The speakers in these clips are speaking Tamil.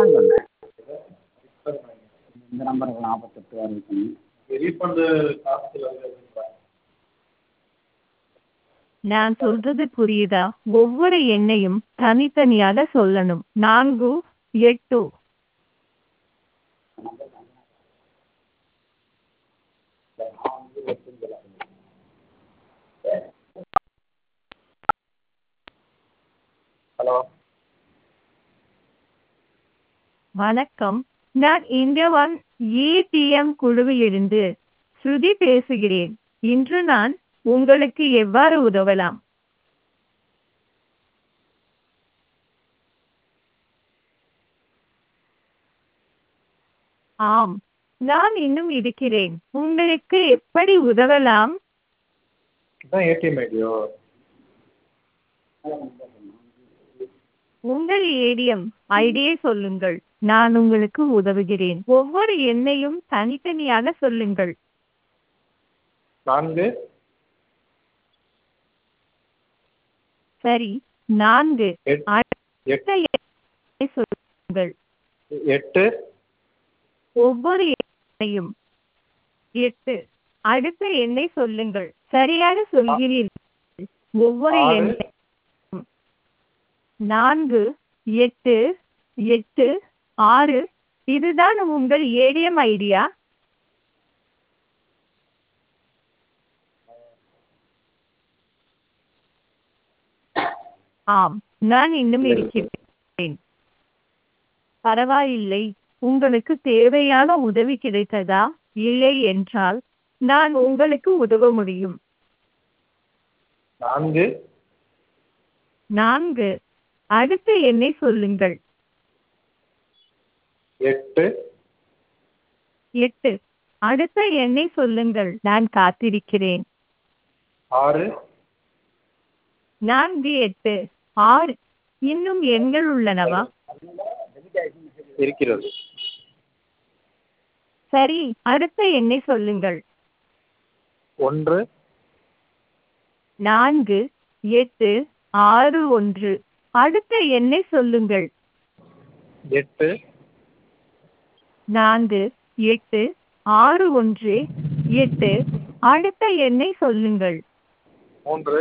தான் சொன்னேன் இந்த நம்பருக்கு நாற்பத்தெட்டு அறிவிக்கணும் ரீஃபண்டு காசு நான் சொல்றது புரியுதா ஒவ்வொரு எண்ணையும் தனித்தனியாக சொல்லணும் நான்கு எட்டு ஹலோ வணக்கம் நான் இந்திய ஒன் ஏடிஎம் குழுவிலிருந்து ஸ்ருதி பேசுகிறேன் இன்று நான் உங்களுக்கு எவ்வாறு உதவலாம் ஆம் நான் இன்னும் இருக்கிறேன் உங்களுக்கு எப்படி உதவலாம் இதான் ஏடிஎம் ஐடியோ உங்கள் ஏடிஎம் ஐடியை சொல்லுங்கள் நான் உங்களுக்கு உதவுகிறேன் ஒவ்வொரு எண்ணையும் தனித்தனியாக சொல்லுங்கள் நான்கு சரி நான்கு எட்- அடுத்த எட்- எண்ணை சொல்லுங்கள் எட்டு ஒவ்வொரு எண்ணையும் எட்டு அடுத்த எண்ணை சொல்லுங்கள் சரியாக சொல்கிறீர்கள் ஒவ்வொரு ஆறு. எண்ணை நான்கு எட்டு எட்டு ஆறு இதுதான் உங்கள் ஏடிஎம் ஐடியா ஆம் நான் இன்னும் இருக்கிறேன் பரவாயில்லை உங்களுக்கு தேவையான உதவி கிடைத்ததா இல்லை என்றால் நான் உங்களுக்கு உதவ முடியும் நான்கு நான்கு அடுத்த எண்ணை சொல்லுங்கள் எட்டு எட்டு அடுத்த எண்ணை சொல்லுங்கள் நான் காத்திருக்கிறேன் ஆறு நான்கு எட்டு ஆறு இன்னும் எண்கள் உள்ளனவா இருக்கிறது சரி அடுத்த எண்ணை சொல்லுங்கள் ஒன்று நான்கு எட்டு ஆறு ஒன்று அடுத்த எண்ணை சொல்லுங்கள் எட்டு நான்கு எட்டு ஆறு ஒன்று எட்டு அடுத்த எண்ணை சொல்லுங்கள் மூன்று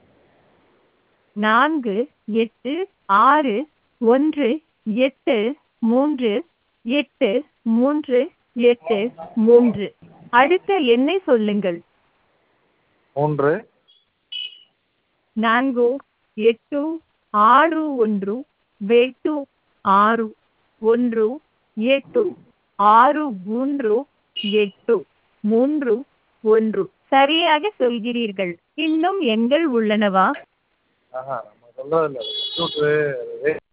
நான்கு எட்டு ஆறு ஒன்று எட்டு மூன்று எட்டு மூன்று எட்டு மூன்று அடுத்த எண்ணை சொல்லுங்கள் மூன்று ನಾಲ್ಕು ಎಂಟು ಆರು ಒಂದು ಎಂಟು ಆರು ಒಂದು ಎಂಟು ஆறு மூன்று எட்டு மூன்று ஒன்று சரியாக சொல்கிறீர்கள் இன்னும் எண்கள் உள்ளனவா ஆஹா நம்ம சொல்றதில்ல கம்ப்யூட்ரு